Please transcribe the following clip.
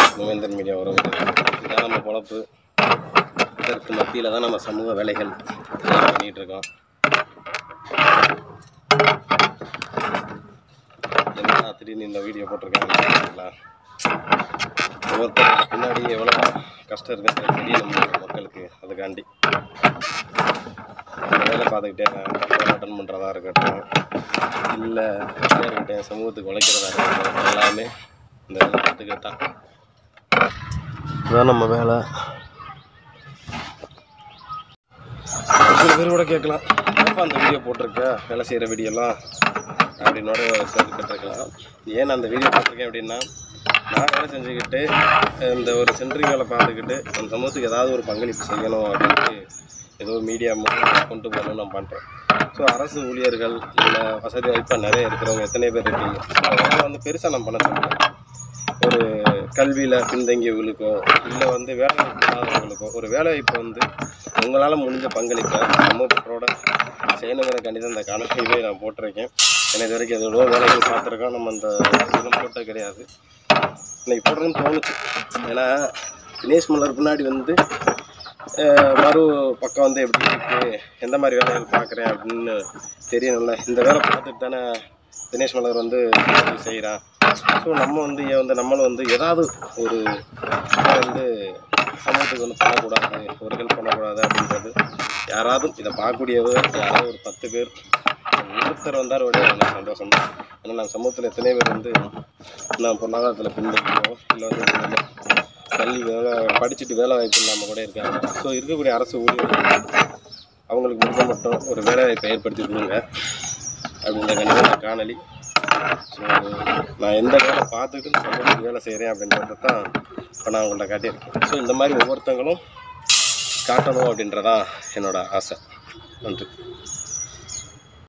மூவேந்தன் media உறவுகள் இதான் நம்ம பொழப்பு இதற்கு மத்தியில் தான் நம்ம சமூக வேலைகள் எல்லாம் பண்ணிகிட்டு இருக்கோம் என்ன திடீர்னு இந்த வீடியோ போட்டிருக்காங்க ஒவ்வொருத்தருக்கு பின்னாடி எவ்வளோ கஷ்டம் இருக்குன்னு தெரியும் நம்ம மக்களுக்கு அதுக்காண்டி அந்த வேலை பார்த்துக்கிட்டே போராட்டம் பண்ணுறதா இருக்கட்டும் இல்லை இருக்கட்டும் சமூகத்துக்கு உழைக்கிறதா இருக்கட்டும் எல்லாமே இந்த வேலை பார்த்துக்கிட்டு தான் இதான் நம்ம வேலை சில பேர் கூட கேட்கலாம் அப்பா அந்த வீடியோ போட்டிருக்க வேலை செய்கிற வீடியோலாம் அப்படின்னோட சொல்லி கேட்டிருக்கலாம் ஏன் நான் அந்த வீடியோ போட்டிருக்கேன் அப்படின்னா நான் வேலை செஞ்சுக்கிட்டு இந்த ஒரு சென்ட்ரிங் வேலை பார்த்துக்கிட்டு அந்த சமூகத்துக்கு ஏதாவது ஒரு பங்களிப்பு செய்யணும் அப்படின்ட்டு ஏதோ மீடியா மூலம் கொண்டு போகணும்னு நான் பண்ணுறேன் ஸோ அரசு ஊழியர்கள் இல்லை வசதி வாய்ப்பாக நிறைய இருக்கிறவங்க எத்தனை பேர் இருக்கீங்க ஸோ அதெல்லாம் வந்து பெருசாக நான் பண்ண சொல்லலை ஒரு கல்வியில் பின்தங்கியவங்களுக்கோ இல்லை வந்து வேலை வாய்ப்பு இல்லாதவங்களுக்கோ ஒரு வேலை வாய்ப்பு வந்து உங்களால் முடிஞ்ச பங்களிப்பை சமூகத்தோட செய்யணுங்கிறக்காண்டி தான் இந்த காணொலியை நான் போட்டிருக்கேன் ஏன்னா இது வரைக்கும் எவ்வளோ வேலைகள் பார்த்துருக்கோம் நம்ம அந்த இதெல்லாம் போட்டது கிடையாது இன்னைக்கு போடுறதுன்னு தோணுச்சு ஏன்னா தினேஷ் மலர் பின்னாடி வந்து அஹ், மறு பக்கம் வந்து எப்படி இருக்கு எந்த மாதிரி வேலைகள் பார்க்குறேன் அப்படின்னு தெரியணும்ல இந்த வேலை பார்த்துட்டு தானே தினேஷ் மலர் வந்து செய்கிறான் ஸோ நம்ம வந்து ஏன் வந்து நம்மளும் வந்து ஏதாவது ஒரு இதை வந்து சமூகத்துக்கு வந்து பண்ணக்கூடாது ஒரு ஹெல்ப் பண்ணக்கூடாது அப்படின்றது யாராவது இதை பார்க்கக்கூடியவர் யாராவது ஒரு பத்து பேர் ஒருத்தர் வந்தார் விட எனக்கு சந்தோஷம் தான் ஏன்னா நம்ம சமூகத்தில் எத்தனை பேர் வந்து நான் பொருளாதாரத்தில் பின்தங்கியோ இல்லை வந்து நம்ம கல்வி வேலை படிச்சுட்டு வேலை வாய்ப்பு இல்லாமல் கூட இருக்காங்க ஸோ இருக்கக்கூடிய அரசு ஊழியர்கள் அவங்களுக்கு முடிஞ்ச மட்டும் ஒரு வேலை வாய்ப்பை ஏற்படுத்தி கொடுங்க அப்படின்ற கண்டிப்பாக காணொலி ஸோ நான் எந்த வேலை பார்த்துட்டு சமூகத்துக்கு வேலை செய்கிறேன் அப்படின்றத தான் இப்போ நான் உங்கள்ட்ட காட்டியிருக்கேன் ஸோ இந்த மாதிரி ஒவ்வொருத்தங்களும் காட்டணும் அப்படின்றதான் என்னோட ஆசை நன்றி